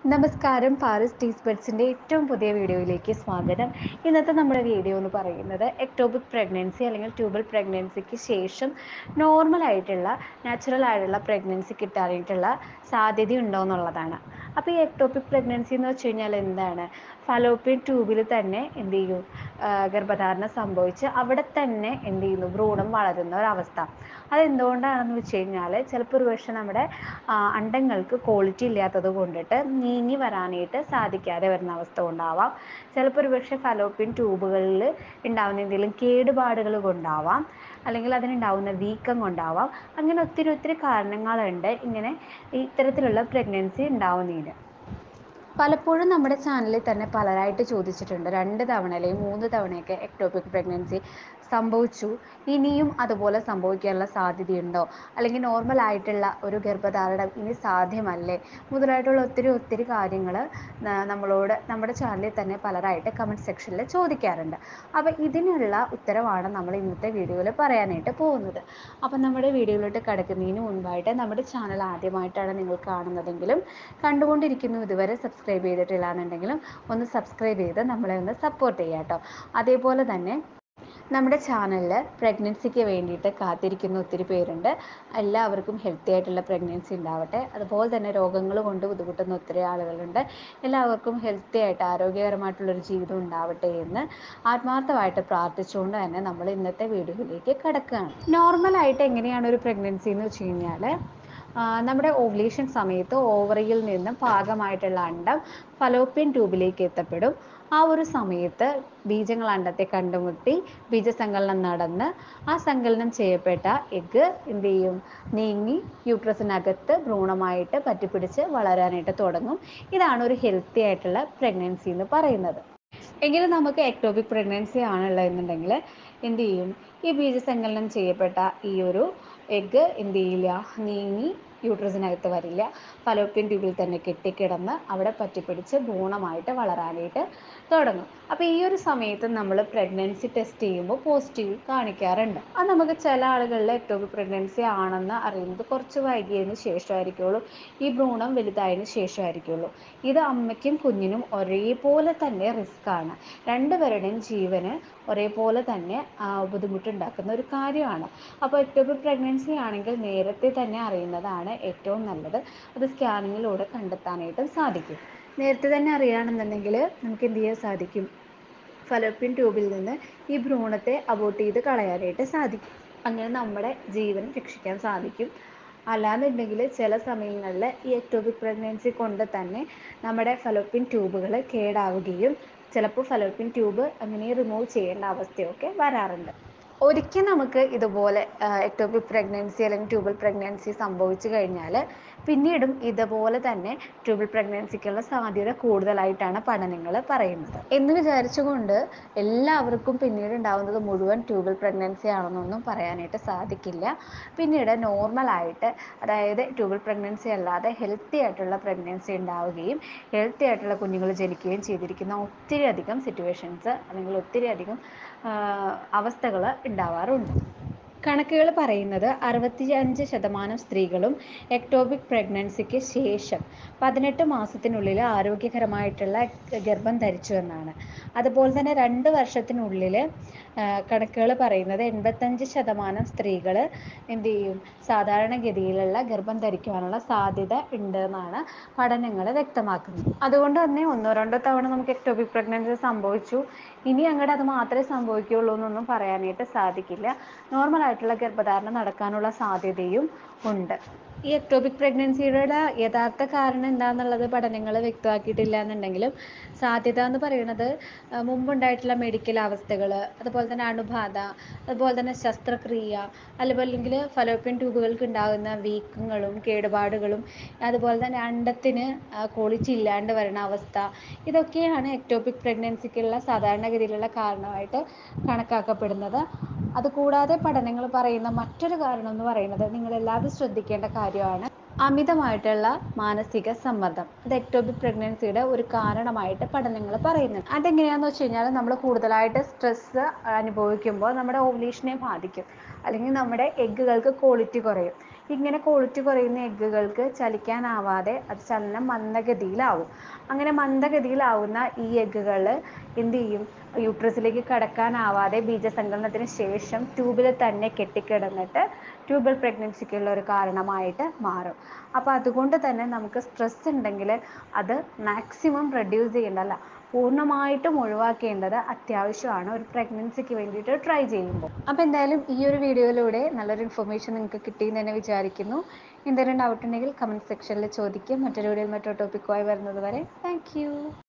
നമസ്കാരം പാരിസ് ടീസ് ബെഡ്സിൻ്റെ ഏറ്റവും പുതിയ വീഡിയോയിലേക്ക് സ്വാഗതം ഇന്നത്തെ നമ്മുടെ വീഡിയോ എന്ന് പറയുന്നത് എക്ടോപിക് പ്രഗ്നൻസി അല്ലെങ്കിൽ ട്യൂബൽ പ്രഗ്നൻസിക്ക് ശേഷം നോർമൽ ആയിട്ടുള്ള നാച്ചുറൽ ആയിട്ടുള്ള പ്രഗ്നൻസി കിട്ടാനായിട്ടുള്ള സാധ്യത ഉണ്ടോ എന്നുള്ളതാണ് അപ്പോൾ ഈ എക്ടോപിക് പ്രഗ്നൻസി എന്ന് വെച്ച് കഴിഞ്ഞാൽ എന്താണ് ഫലോപ്പിയൻ ട്യൂബിൽ തന്നെ എന്ത് ചെയ്യും ആ, ഗർഭധാരണം സംഭവിച്ച് അവിടെ തന്നെ എന്ത് ചെയ്യുന്നു ഭ്രൂണം വളരുന്ന ഒരവസ്ഥ അതെന്തുകൊണ്ടാണെന്ന് വെച്ച് കഴിഞ്ഞാൽ ചിലപ്പോൾ ഒരു പക്ഷേ നമ്മുടെ ആ, അണ്ടങ്ങൾക്ക് ക്വാളിറ്റി ഇല്ലാത്തത് കൊണ്ടിട്ട് നീങ്ങി വരാനായിട്ട് സാധിക്കാതെ വരുന്ന അവസ്ഥ കൊണ്ടാവാം ചിലപ്പോൾ ഒരു പക്ഷേ ഫലോപ്പിയൻ ട്യൂബുകളിൽ ഉണ്ടാകുന്ന എന്തെങ്കിലും കേടുപാടുകൾ കൊണ്ടാവാം അല്ലെങ്കിൽ അതിനുണ്ടാവുന്ന വീക്കം കൊണ്ടാവാം അങ്ങനെ ഒത്തിരി ഒത്തിരി കാരണങ്ങളുണ്ട് ഇങ്ങനെ ഇത്തരത്തിലുള്ള പ്രഗ്നൻസി ഉണ്ടാവുന്നതിന് പലപ്പോഴും നമ്മുടെ ചാനലിൽ തന്നെ പലരായിട്ട് ചോദിച്ചിട്ടുണ്ട് രണ്ട് തവണ അല്ലെങ്കിൽ മൂന്ന് തവണയൊക്കെ എക്ടോപിക് പ്രഗ്നൻസി സംഭവിച്ചു ഇനിയും അതുപോലെ സംഭവിക്കാനുള്ള സാധ്യതയുണ്ടോ അല്ലെങ്കിൽ നോർമൽ ആയിട്ടുള്ള ഒരു ഗർഭധാരണം ഇനി സാധ്യമല്ലേ മുതലായിട്ടുള്ള ഒത്തിരി ഒത്തിരി കാര്യങ്ങൾ നമ്മളോട് നമ്മുടെ ചാനലിൽ തന്നെ പലരായിട്ട് കമൻറ്റ് സെക്ഷനിൽ ചോദിക്കാറുണ്ട് അപ്പോൾ ഇതിനുള്ള ഉത്തരവാണ് നമ്മൾ ഇന്നത്തെ വീഡിയോയിൽ പറയാനായിട്ട് പോകുന്നത് അപ്പം നമ്മുടെ വീഡിയോയിലോട്ട് കിടക്കുന്നതിന് മുൻപായിട്ട് നമ്മുടെ ചാനൽ ആദ്യമായിട്ടാണ് നിങ്ങൾ കാണുന്നതെങ്കിലും കണ്ടുകൊണ്ടിരിക്കുന്നു ഇതുവരെ സബ്സ്ക്രൈബ് ചെയ്തിട്ടില്ല എന്നുണ്ടെങ്കിലും ഒന്ന് സബ്സ്ക്രൈബ് ചെയ്ത് നമ്മളെ ഒന്ന് സപ്പോർട്ട് ചെയ്യാം കേട്ടോ അതേപോലെ തന്നെ നമ്മുടെ ചാനലിൽ പ്രഗ്നൻസിക്ക് വേണ്ടിയിട്ട് കാത്തിരിക്കുന്ന ഒത്തിരി പേരുണ്ട് എല്ലാവർക്കും ഹെൽത്തി ആയിട്ടുള്ള പ്രഗ്നൻസി ഉണ്ടാവട്ടെ അതുപോലെ തന്നെ രോഗങ്ങൾ കൊണ്ട് ബുദ്ധിമുട്ടുന്ന ഒത്തിരി ആളുകളുണ്ട് എല്ലാവർക്കും ഹെൽത്തി ആയിട്ട് ആരോഗ്യകരമായിട്ടുള്ളൊരു ജീവിതം ഉണ്ടാവട്ടെ എന്ന് ആത്മാർത്ഥമായിട്ട് പ്രാർത്ഥിച്ചുകൊണ്ട് തന്നെ നമ്മൾ ഇന്നത്തെ വീഡിയോയിലേക്ക് കിടക്കുകയാണ് നോർമലായിട്ട് എങ്ങനെയാണ് ഒരു പ്രഗ്നൻസി എന്ന് വെച്ച് കഴിഞ്ഞാൽ ആ, നമ്മുടെ ഓവുലേഷൻ സമയത്ത് ഓവറിയിൽ നിന്ന് പാകമായിട്ടുള്ള അണ്ടം ഫലോപ്യൻ ട്യൂബിലേക്ക് എത്തപ്പെടും ആ ഒരു സമയത്ത് ബീജങ്ങൾ അണ്ടത്തെ കണ്ടുമുട്ടി ബീജസങ്കലനം നടന്ന് ആ സങ്കലനം ചെയ്യപ്പെട്ട എഗ്ഗ് എന്ത് ചെയ്യും നീങ്ങി യൂട്രസിനകത്ത് ഭ്രൂണമായിട്ട് പറ്റിപ്പിടിച്ച് വളരാനായിട്ട് തുടങ്ങും ഇതാണ് ഒരു ഹെൽത്തി ആയിട്ടുള്ള പ്രഗ്നൻസി എന്ന് പറയുന്നത് എങ്കിലും നമുക്ക് എക്ടോപിക് പ്രഗ്നൻസി ആണുള്ളത് എന്നുണ്ടെങ്കിൽ എന്ത് ചെയ്യും ഈ ബീജസങ്കലനം ചെയ്യപ്പെട്ട ഈ ഒരു എഗ്ഗ് എന്ത് ചെയ്യില്ല നീങ്ങി യൂട്രസിനകത്ത് വരില്ല ഫലോപ്യൻ ട്യൂബിൽ തന്നെ കെട്ടിക്കിടന്ന് അവിടെ പറ്റിപ്പിടിച്ച് ഭ്രൂണമായിട്ട് വളരാനായിട്ട് തുടങ്ങും അപ്പോൾ ഈ ഒരു സമയത്ത് നമ്മൾ പ്രഗ്നൻസി ടെസ്റ്റ് ചെയ്യുമ്പോൾ പോസിറ്റീവ് കാണിക്കാറുണ്ട് അത് നമുക്ക് ചില ആളുകളിൽ എക്ടോപിക് പ്രഗ്നൻസി ആണെന്ന് അറിയുന്നത് കുറച്ച് വൈകിയതിന് ശേഷമായിരിക്കുള്ളൂ ഈ ഭ്രൂണം വലുതായതിന് ശേഷമായിരിക്കുള്ളൂ ഇത് അമ്മയ്ക്കും കുഞ്ഞിനും ഒരേപോലെ തന്നെ റിസ്ക് ആണ് രണ്ടുപേരുടെയും ജീവന് ഒരേപോലെ തന്നെ ആ, ബുദ്ധിമുട്ടുണ്ടാക്കുന്ന ഒരു കാര്യമാണ് അപ്പോൾ എക്ടോപിക് പ്രഗ്നൻസി ആണെങ്കിൽ നേരത്തെ തന്നെ അറിയുന്നതാണ് ഏറ്റവും നല്ലത് അത് സ്കാനിങ്ങിലൂടെ കണ്ടെത്താനായിട്ടും സാധിക്കും നേരത്തെ തന്നെ അറിയുകയാണെന്നുണ്ടെങ്കിൽ നമുക്ക് എന്ത് ചെയ്യാൻ സാധിക്കും ഫലോപ്യൻ ട്യൂബിൽ നിന്ന് ഈ ഭ്രൂണത്തെ അബോട്ട് ചെയ്ത് കളയാനായിട്ട് സാധിക്കും അങ്ങനെ നമ്മുടെ ജീവൻ രക്ഷിക്കാൻ സാധിക്കും അല്ലാന്നുണ്ടെങ്കിൽ ചില സമയങ്ങളിൽ ഈ എക്ടോപിക് പ്രഗ്നൻസി കൊണ്ട് തന്നെ നമ്മുടെ ഫലോപ്യൻ ട്യൂബുകൾ കേടാവുകയും ചിലപ്പോൾ ഫലോപ്യൻ ട്യൂബ് അങ്ങനെ റിമൂവ് ചെയ്യേണ്ട അവസ്ഥയൊക്കെ വരാറുണ്ട് ഒരിക്കൽ നമുക്ക് ഇതുപോലെ എക്ടോപിക് പ്രഗ്നൻസി അല്ലെങ്കിൽ ട്യൂബൽ പ്രഗ്നൻസി സംഭവിച്ചു കഴിഞ്ഞാൽ പിന്നീടും ഇതുപോലെ തന്നെ ട്യൂബൽ പ്രഗ്നൻസിക്കുള്ള സാധ്യത കൂടുതലായിട്ടാണ് പഠനങ്ങൾ പറയുന്നത് എന്ന് വിചാരിച്ചുകൊണ്ട് എല്ലാവർക്കും പിന്നീട് ഉണ്ടാവുന്നത് മുഴുവൻ ട്യൂബൽ പ്രഗ്നൻസി ആണെന്നൊന്നും പറയാനായിട്ട് സാധിക്കില്ല പിന്നീട് നോർമലായിട്ട് അതായത് ട്യൂബൽ പ്രഗ്നൻസി അല്ലാതെ ഹെൽത്തി ആയിട്ടുള്ള പ്രഗ്നൻസി ഉണ്ടാവുകയും ഹെൽത്തി ആയിട്ടുള്ള കുഞ്ഞുങ്ങൾ ജനിക്കുകയും ചെയ്തിരിക്കുന്ന ഒത്തിരി അധികം സിറ്റുവേഷൻസ് അല്ലെങ്കിൽ ഒത്തിരി അധികം അവസ്ഥകൾ ഉണ്ടാവാറുണ്ട് കണക്കുകൾ പറയുന്നത് അറുപത്തിയഞ്ച് ശതമാനം സ്ത്രീകളും എക്ടോപിക് പ്രഗ്നൻസിക്ക് ശേഷം പതിനെട്ട് മാസത്തിനുള്ളിൽ ആരോഗ്യകരമായിട്ടുള്ള ഗർഭം ധരിച്ചു എന്നാണ് അതുപോലെ തന്നെ രണ്ട് വർഷത്തിനുള്ളിൽ കണക്കുകൾ പറയുന്നത് എൺപത്തഞ്ച് ശതമാനം സ്ത്രീകൾ എന്ത് ചെയ്യും സാധാരണഗതിയിലുള്ള ഗർഭം ധരിക്കുവാനുള്ള സാധ്യത ഉണ്ട് എന്നാണ് പഠനങ്ങൾ വ്യക്തമാക്കുന്നത് അതുകൊണ്ട് തന്നെ ഒന്നോ രണ്ടോ തവണ നമുക്ക് എക്ടോപിക് പ്രഗ്നൻസി സംഭവിച്ചു ഇനി അങ്ങോട്ട് അത് മാത്രമേ സംഭവിക്കുകയുള്ളൂ എന്നൊന്നും പറയാനായിട്ട് സാധിക്കില്ല നോർമൽ ആയിട്ടുള്ള ഗർഭധാരണം നടക്കാനുള്ള സാധ്യതയും ഉണ്ട് ഈ എക്ടോപിക് പ്രഗ്നൻസിയുടെ യഥാർത്ഥ കാരണം എന്താണെന്നുള്ളത് പഠനങ്ങൾ വ്യക്തമാക്കിയിട്ടില്ല എന്നുണ്ടെങ്കിലും സാധ്യത എന്ന് പറയുന്നത് ആ, മുമ്പുണ്ടായിട്ടുള്ള മെഡിക്കൽ അവസ്ഥകൾ അതുപോലെ തന്നെ അണുബാധ അതുപോലെ തന്നെ ശസ്ത്രക്രിയ അതുപോലെ അല്ലെങ്കിൽ ഫലോപ്യൻ ട്യൂബുകൾക്ക് ഉണ്ടാകുന്ന വീക്കങ്ങളും കേടുപാടുകളും അതുപോലെ തന്നെ അണ്ടത്തിന് ക്വാളിറ്റി ഇല്ലാണ്ട് വരുന്ന അവസ്ഥ ഇതൊക്കെയാണ് എക്ടോപിക് പ്രഗ്നൻസിക്കുള്ള സാധാരണഗതിയിലുള്ള കാരണമായിട്ട് കണക്കാക്കപ്പെടുന്നത് അതുകൂടാതെ പഠനങ്ങൾ പറയുന്ന മറ്റൊരു കാരണം എന്ന് പറയുന്നത് നിങ്ങൾ എല്ലാവരും ശ്രദ്ധിക്കേണ്ട കാര്യമാണ് അമിതമായിട്ടുള്ള മാനസിക സമ്മർദ്ദം അത് എക്ടോപിക് പ്രഗ്നൻസിയുടെ ഒരു കാരണമായിട്ട് പഠനങ്ങൾ പറയുന്നുണ്ട് അതെങ്ങനെയാണെന്ന് വെച്ച് കഴിഞ്ഞാൽ നമ്മൾ കൂടുതലായിട്ട് സ്ട്രെസ്സ് അനുഭവിക്കുമ്പോൾ നമ്മുടെ ഓവുലേഷനെ ബാധിക്കും അല്ലെങ്കിൽ നമ്മുടെ എഗ്ഗുകൾക്ക് ക്വാളിറ്റി കുറയും ഇങ്ങനെ ക്വാളിറ്റി കുറയുന്ന എഗ്ഗുകൾക്ക് ചലിക്കാനാവാതെ അത് ചലനം മന്ദഗതിയിലാവും അങ്ങനെ മന്ദഗതിയിലാവുന്ന ഈ എഗ്ഗുകൾ എന്ത് ചെയ്യും യൂട്രസിലേക്ക് കടക്കാനാവാതെ ബീജസങ്കലനത്തിന് ശേഷം ട്യൂബിൽ തന്നെ കെട്ടിക്കിടന്നിട്ട് ട്യൂബൽ പ്രഗ്നൻസിക്കുള്ള ഒരു കാരണമായിട്ട് മാറും അപ്പോൾ അതുകൊണ്ട് തന്നെ നമുക്ക് സ്ട്രെസ് ഉണ്ടെങ്കിൽ അത് മാക്സിമം റെഡ്യൂസ് ചെയ്യേണ്ടല്ല പൂർണ്ണമായിട്ടും ഒഴിവാക്കേണ്ടത് അത്യാവശ്യമാണ് ഒരു പ്രഗ്നൻസിക്ക് വേണ്ടിയിട്ട് ട്രൈ ചെയ്യുമ്പോൾ അപ്പോൾ എന്തായാലും ഈ ഒരു വീഡിയോയിലൂടെ നല്ലൊരു ഇൻഫർമേഷൻ നിങ്ങൾക്ക് കിട്ടിയെന്ന് തന്നെ വിചാരിക്കുന്നു എന്തെങ്കിലും ഡൗട്ട് ഉണ്ടെങ്കിൽ കമൻറ്റ് സെക്ഷനിൽ ചോദിക്കും മറ്റൊരു വീഡിയോയിൽ മറ്റൊരു ടോപ്പിക്കുമായി വരുന്നത് വരെ താങ്ക്